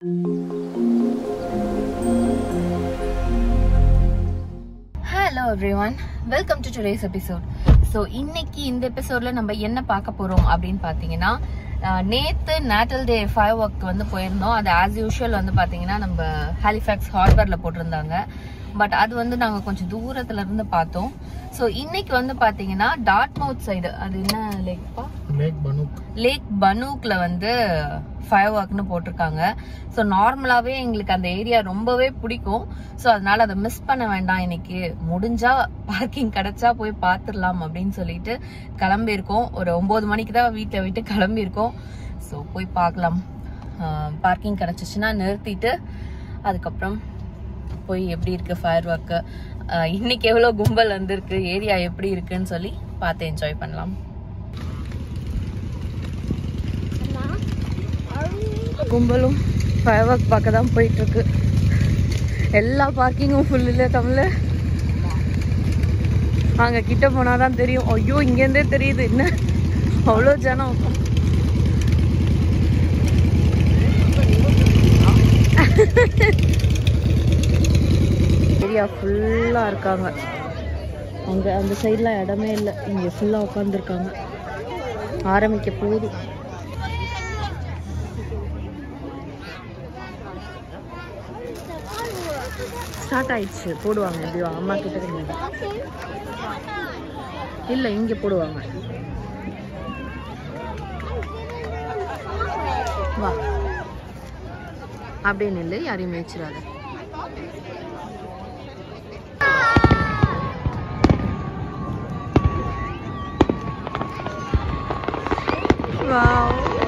Hello everyone welcome to today's episode so இன்னைக்கு இந்த எபிசோட்ல நம்ம என்ன பார்க்க போறோம் அப்படின்னு பார்த்தீங்கன்னா அஹ், நேத்து நேட்டல் டே ஃபைவ் ஒர்க் வந்து போயிருந்தோம் அது ஆஸ் யூஷுவல் வந்து பார்த்தீங்கன்னா நம்ம ஹாலிஃபேக்ஸ் ஹார்பர்ல போட்டிருந்தாங்க பட் அது வந்து நாங்கள் கொஞ்சம் தூரத்துல இருந்து பார்த்தோம் ஸோ இன்னைக்கு வந்து பார்த்தீங்கன்னா டாட் மவுத் சைடு அது என்ன லேக்ப்பா லேக் பனுக் லேக் பனூக்ல வந்து ஃபயர் ஒர்க்னு போட்டிருக்காங்க ஸோ நார்மலாகவே எங்களுக்கு அந்த ஏரியா ரொம்பவே பிடிக்கும் ஸோ அதனால அதை மிஸ் பண்ண வேண்டாம் இன்னைக்கு முடிஞ்சா பார்க்கிங் கிடைச்சா போய் பார்த்துடலாம் அப்படின்னு சொல்லிட்டு கிளம்பியிருக்கோம் ஒரு ஒம்பது மணிக்கு தான் வீட்டை விட்டு கிளம்பியிருக்கோம் ஸோ போய் பார்க்கலாம் பார்க்கிங் கிடைச்சிச்சுன்னா நிறுத்திட்டு அதுக்கப்புறம் போய் எப்படி இருக்கு ஃபயர் ஒர்க்கு இன்னைக்கு எவ்வளோ கும்பல் வந்திருக்கு ஏரியா எப்படி இருக்குன்னு சொல்லி பார்த்து என்ஜாய் பண்ணலாம் கும்பலும் ஃபயர் ஒர்க் பார்க்க தான் போயிட்டு இருக்கு எல்லா பார்க்கிங்கும் ஃபுல் இல்லை தமிழ் அங்க கிட்ட போனாதான் தெரியும் ஐயோ இங்கேருந்தே தெரியுது என்ன அவ்வளோ ஜனம் ஏரியா ஃபுல்லாக இருக்காங்க அங்கே அந்த சைடில் இடமே இல்லை இங்கே ஃபுல்லாக உட்காந்துருக்காங்க ஆரம்பிக்க போகுது ஸ்டார்ட் ஆயிடுச்சு போடுவாங்க எப்படியோ அம்மா கிட்ட கிடையாது இல்லை இங்கே போடுவாங்க வா அப்படியே நில்லு யாரையும் மேய்ச்சிடாத Wow.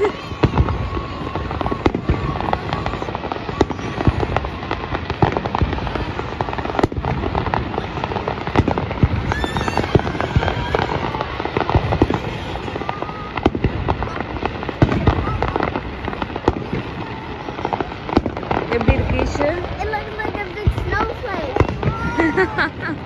எப்படி இருக்கு Eshu It looks like a big snowflake.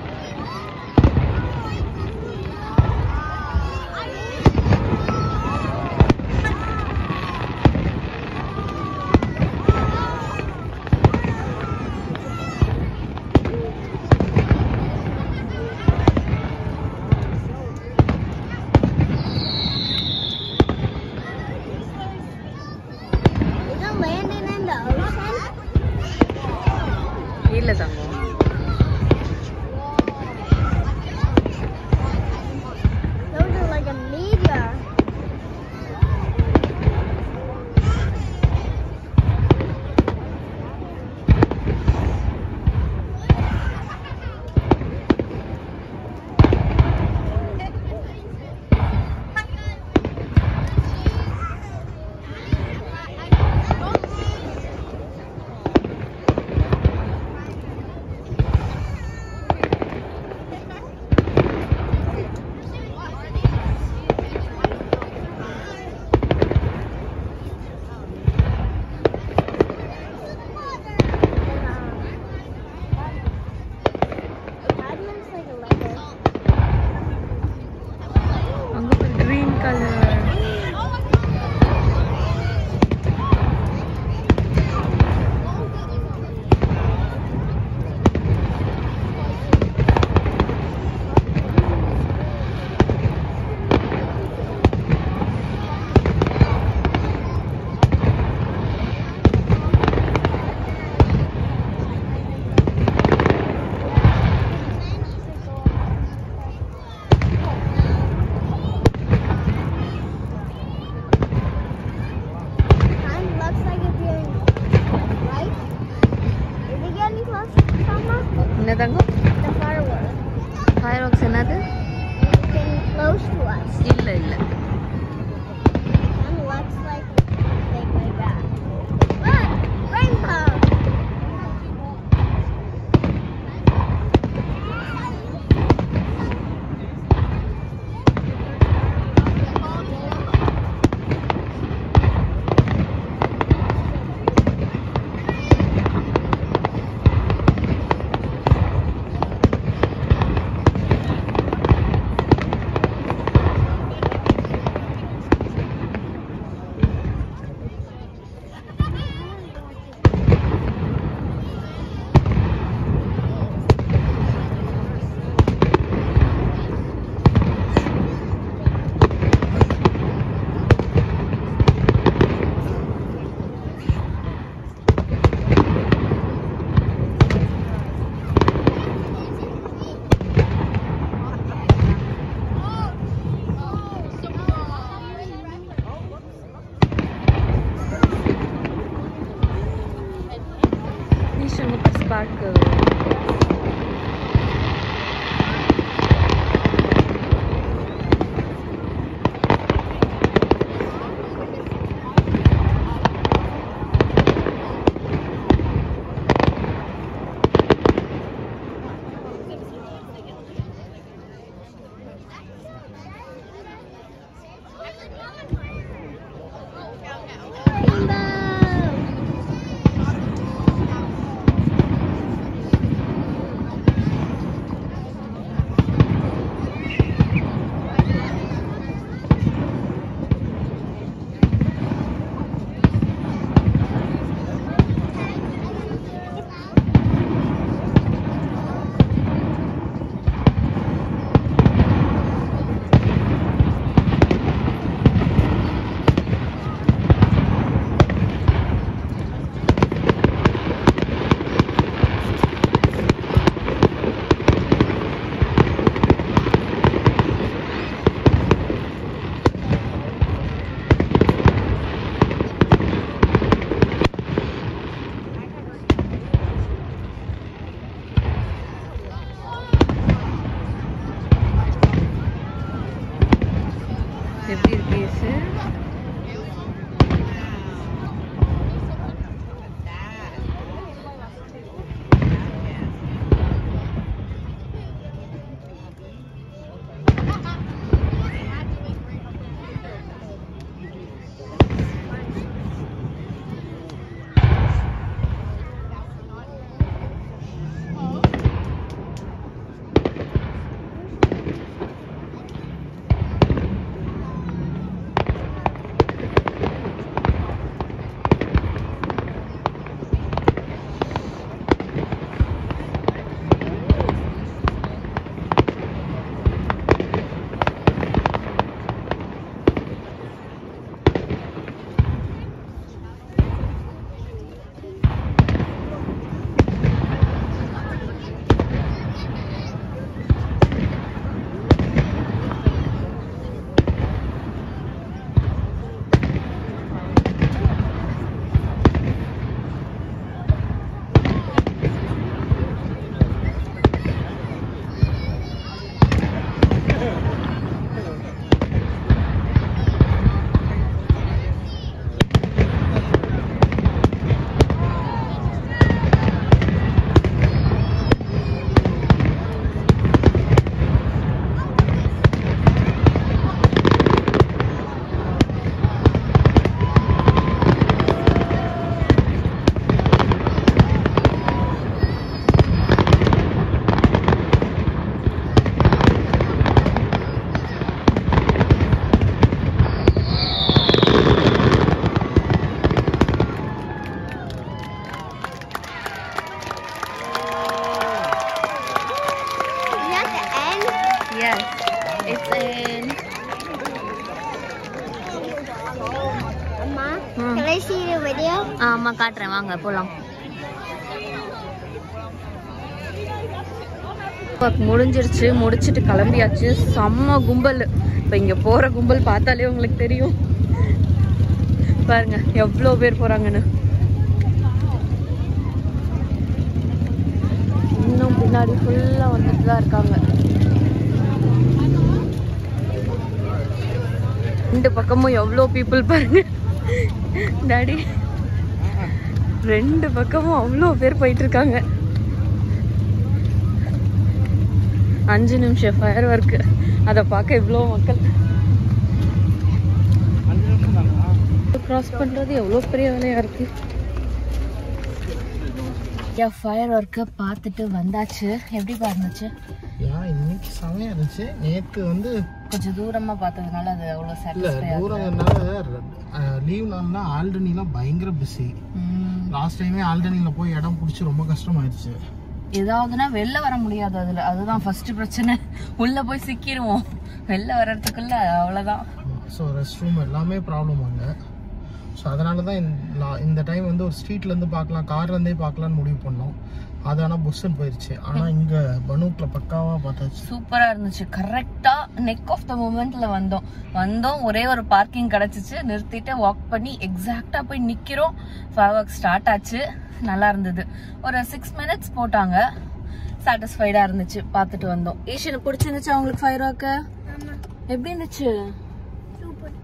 Is it landing in the ocean? இல்ல தங்கம் Those are like a meteor. Adam's like a leopard. அங்க ஒரு green colour Kind of looks like it's getting right. Is it getting close, Mama? என்ன தங்கம் The fireworks. Fireworks என்னது It's getting close to us. இல்ல இல்ல Kind of looks like thing like that. Look, rainbow. sparkle. எப்படி இருக்கு இசு? Is that the end? Yes, it's in. Amma, Hmm. can I see the video? ஆமா காட்டுறேன் வாங்க போலாம் முடிஞ்சிருச்சு முடிச்சிட்டு கிளம்பியாச்சு செம்ம கும்பல் இப்போ இங்க போற கும்பல் பார்த்தாலே உங்களுக்கு தெரியும் பாருங்க எவ்வளோ பேர் போறாங்கன்னு இன்னும் பின்னாடி ஃபுல்லா வந்துட்டு தான் இருக்காங்க ரெண்டு பக்கமும் எவ்வளோ பீப்புள் பாருங்க டாடி ரெண்டு பக்கமும் அவ்வளோ பேர் போயிட்டு இருக்காங்க அஞ்சு நிமிஷம் ஃபயர் ஒர்க்கு அதை பார்க்க இவ்வளோ மக்கள் கிராஸ் பண்றது எவ்வளோ பெரிய வேலையா இருக்கு ஃபயர் ஒர்க்கை பார்த்துட்டு வந்தாச்சு எப்படி இருந்துச்சு ஏன் இன்னைக்கு செமையா இருந்துச்சு நேத்து வந்து கொஞ்சம் தூரமா பார்த்ததுனால அது அவ்வளோ இல்ல சாட்டிஸ்ஃபை தூரங்கிறதுனால லீவ் நாள்னா ஆல்டனிலாம் பயங்கர பிஸி லாஸ்ட் டைமே ஆல்டனில போய் இடம் பிடிச்சி ரொம்ப கஷ்டமாயிருச்சு ஏதாவதுன்னா வெளில வர முடியாது அதுல அதுதான் ஃபர்ஸ்ட் பிரச்சனை உள்ள போய் சிக்கிருவோம் வெளில வர்றதுக்குள்ள அவ்வளவுதான் ஸோ ரெஸ்ட் ரூம் எல்லாமே ப்ராப்ளம் அங்கே ஸோ அதனால தான் இந்த- நான் இந்த டைம் வந்து ஒரு ஸ்ட்ரீட்லேருந்து பார்க்கலாம் கார்லேருந்தே பார்க்கலான்னு முடிவு பண்ணோம் அது ஆனால் புஷ்ஷன் போயிடுச்சு ஆனால் இங்கே பனூக்கில் பக்காவாக பார்த்தாச்சு சூப்பரா இருந்துச்சு கரெக்டா நெக் ஆஃப் த மூமெண்ட்ல வந்தோம் வந்தோம் ஒரே ஒரு பார்க்கிங் கிடைச்சிச்சு நிறுத்திட்டு வாக் பண்ணி எக்ஸாக்டா போய் நிக்கிறோம் ஃபயர் ஒர்க் ஸ்டார்ட் ஆச்சு நல்லா இருந்தது ஒரு சிக்ஸ் மினிட்ஸ் போட்டாங்க சாட்டிஸ்ஃபைடா இருந்துச்சு பார்த்துட்டு வந்தோம் ஏஷியனுக்கு பிடிச்சிருந்துச்சு அவங்களுக்கு ஃபைவ் ராக்கு ஆமா எப்படி இருந்துச்சு சூப்பர்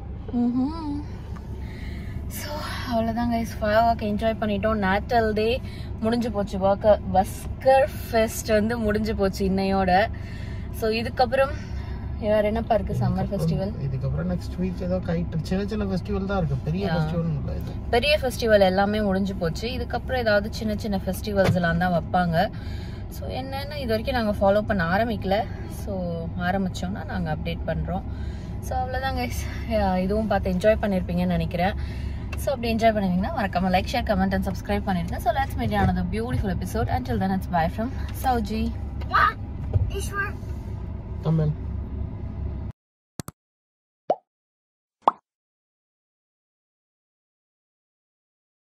ஸோ அவ்வளோதான் கைஸ் ஃபயர் ஒர்க் என்ஜாய் பண்ணிட்டோம் நேட்டல் டே முடிஞ்சு போச்சு ஒர்க் பஸ்கர் ஃபெஸ்ட் வந்து முடிஞ்சு போச்சு இன்னையோட ஸோ இதுக்கப்புறம் வேற என்னப்பா இருக்கு சம்மர் ஃபெஸ்டிவல் இதுக்கப்புறம் நெக்ஸ்ட் வீக் ஏதோ கைட்டு சின்ன சின்ன ஃபெஸ்டிவல் தான் இருக்கு பெரிய Yeah. ஃபெஸ்டிவல் இல்லை இது பெரிய ஃபெஸ்டிவல் எல்லாமே முடிஞ்சு போச்சு இதுக்கப்புறம் ஏதாவது சின்ன சின்ன ஃபெஸ்டிவல்ஸ் எல்லாம் தான் வைப்பாங்க ஸோ என்னென்னு இது வரைக்கும் நாங்கள் ஃபாலோ பண்ண ஆரம்பிக்கல ஸோ ஆரம்பிச்சோம்னா நாங்கள் அப்டேட் பண்ணுறோம் ஸோ அவ்வளோதான் கைஸ் இதுவும் பார்த்து என்ஜாய் பண்ணியிருப்பீங்கன்னு நினைக்கிறேன் ஸோ அப்படி என்ஜாய் பண்ணிருந்தீங்கன்னா மறக்காம like share comment and subscribe பண்ணிடுங்க so let's meet another beautiful episode until then it's bye from Sowji This one. Tamil